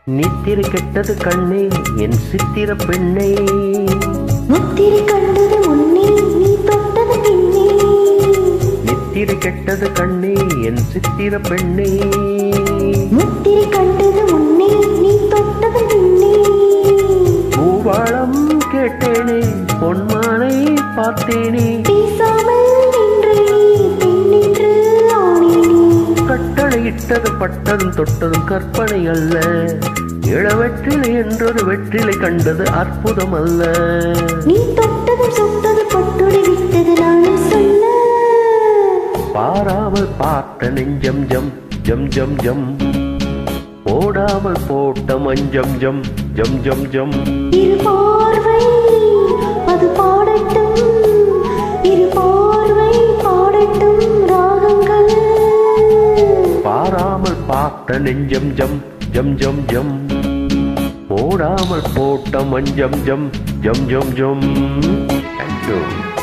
நித்திரை கெட்டது கண்ணே என் சித்திர பெண்ணே முத்திரை கண்டது முன்னே நீ தொட்டது பின்னே நித்திரை கெட்டது கண்ணே என் சித்திர பெண்ணே முத்திரை கண்டது முன்னே நீ தொட்டது பின்னே பூவாளம் கேட்டேனே பொன்மானை பார்த்தேனே பேசாமல் நின்றே பெண்ணென்று ஆனேனே கட்டளையிட்டது பட்டதும் தொட்டதும் கற்பனை அல்ல இளவெற்றிலை என்றொரு வெற்றிலை கண்டது அற்புதம் அல்ல நீ தொட்டதும் சுட்டது பட்டுடை விட்டது நானும் சொல்ல பாராமல் பார்த்த நெஞ்சம் ஜம் ஜம் ஜம் ஜம் போடாமல் போட்ட மஞ்சம் ஜம் ஜம் ஜம் ஜம் இரு பார்வை அது பாடட்டும் இரு பார்வை பாடட்டும் ராகங்கள் பாராமல் பார்த்த நெஞ்சம் ஜம் ஜம் ஜம் ஜம் போடாமல் போட்ட மஞ்சம் ஜம் ஜம் ஜம் ஜம் தேங்க்யூ